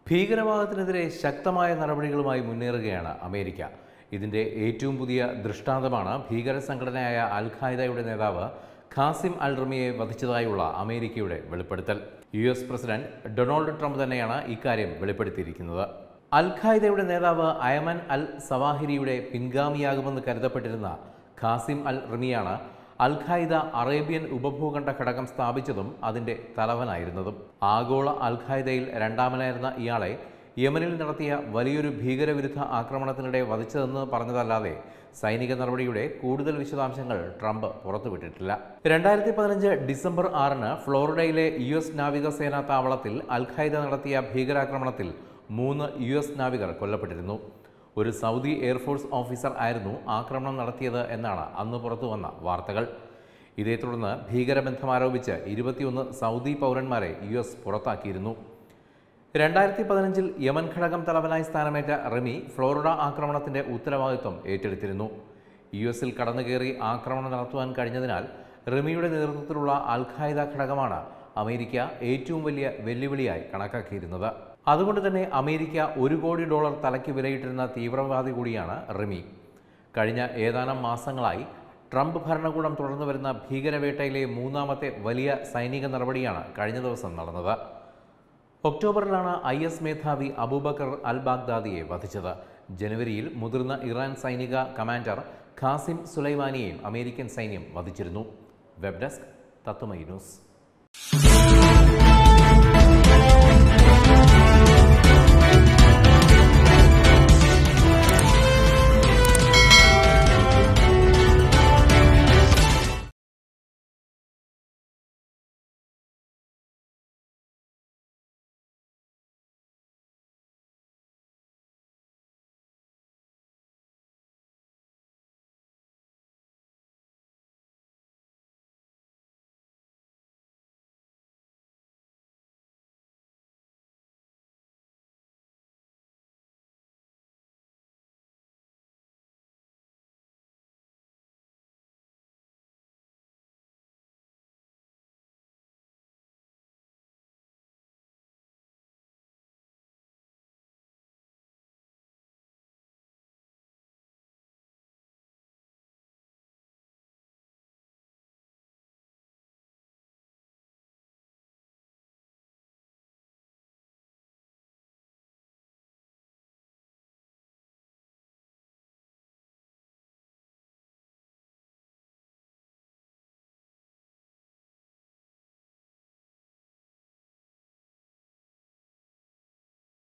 ഭീകരവാദത്തിനെതിരെ ശക്തമായ നടപടികളുമായി മുന്നേറുകയാണ് അമേരിക്ക ഇതിന്റെ ഏറ്റവും പുതിയ ദൃഷ്ടാന്തമാണ് ഭീകര സംഘടനയായ അൽ ഖായ്ദയുടെ നേതാവ് ഖാസിം അൽ റമിയെ വധിച്ചതായുള്ള അമേരിക്കയുടെ വെളിപ്പെടുത്തൽ U S president Donald Trump തന്നെയാണ് ഇക്കാര്യം വെളിപ്പെടുത്തിയിരിക്കുന്നത് അൽ ഖായ്ദയുടെ നേതാവ് അയമൻ അൽ സവാഹിരിയുടെ പിൻഗാമിയാകുമെന്ന് കരുതപ്പെട്ടിരുന്ന ഖാസിം അൽ റമിയാണ് അൽ ഖായ്ദ അറേബ്യൻ ഉപഭൂഖണ്ഡ ഘടകം സ്ഥാപിച്ചതും അതിന്റെ തലവനായിരുന്നതും ആഗോള അൽ ഖായ്ദയിൽ രണ്ടാമനായിരുന്ന ഇയാളെ യമനിൽ നടത്തിയ വലിയൊരു ഭീകരവിരുദ്ധ ആക്രമണത്തിനിടെ വധിച്ചതെന്ന് പറഞ്ഞതല്ലാതെ സൈനിക നടപടിയുടെ കൂടുതൽ വിശദാംശങ്ങൾ ട്രംപ് പുറത്തുവിട്ടിട്ടില്ല രണ്ടായിരത്തി പതിനഞ്ച് ഡിസംബർ ആറിന് ഫ്ലോറിഡയിലെ യു എസ് നാവികസേനാ താവളത്തിൽ അൽ ഖായ്ദ നടത്തിയ ഭീകരാക്രമണത്തിൽ മൂന്ന് യു എസ് നാവികർ കൊല്ലപ്പെട്ടിരുന്നു ഒരു സൗദി എയർഫോഴ്സ് ഓഫീസർ ആയിരുന്നു ആക്രമണം നടത്തിയത് എന്നാണ് അന്ന് പുറത്തു വന്ന വാർത്തകൾ ഇതേ തുടർന്ന് ഭീകരബന്ധം ആരോപിച്ച് ഇരുപത്തിയൊന്ന് സൗദി പൗരന്മാരെ യു എസ് പുറത്താക്കിയിരുന്നു രണ്ടായിരത്തി പതിനഞ്ചിൽ യമൻ ഘടകം തലവനായി സ്ഥാനമേറ്റ റമി ഫ്ലോറിഡ ആക്രമണത്തിന്റെ ഉത്തരവാദിത്വം ഏറ്റെടുത്തിരുന്നു യു എസിൽ കടന്നുകയറി ആക്രമണം നടത്തുവാൻ കഴിഞ്ഞതിനാൽ റമിയുടെ നേതൃത്വത്തിലുള്ള അൽ ഖായ്ദ ഘടകമാണ് അമേരിക്ക ഏറ്റവും വലിയ വെല്ലുവിളിയായി കണക്കാക്കിയിരുന്നത് അതുകൊണ്ട് തന്നെ അമേരിക്ക ഒരു കോടി ഡോളർ തലയ്ക്ക് വിലയിട്ടിരുന്ന തീവ്രവാദി കൂടിയാണ് റിമി കഴിഞ്ഞ ഏതാനും മാസങ്ങളായി ട്രംപ് ഭരണകൂടം തുടർന്നു വരുന്ന ഭീകരവേട്ടയിലെ മൂന്നാമത്തെ വലിയ സൈനിക നടപടിയാണ് കഴിഞ്ഞ ദിവസം നടന്നത് ഒക്ടോബറിലാണ് ഐ എസ് മേധാവി അബൂബക്കർ അൽ ബാഗ്ദാദിയെ വധിച്ചത് ജനുവരിയിൽ മുതിർന്ന ഇറാൻ സൈനിക കമാൻഡർ ഖാസിം സുലൈമാനിയെയും അമേരിക്കൻ സൈന്യം വധിച്ചിരുന്നു വെബ് ഡെസ്ക് തത്വമൈ ന്യൂസ്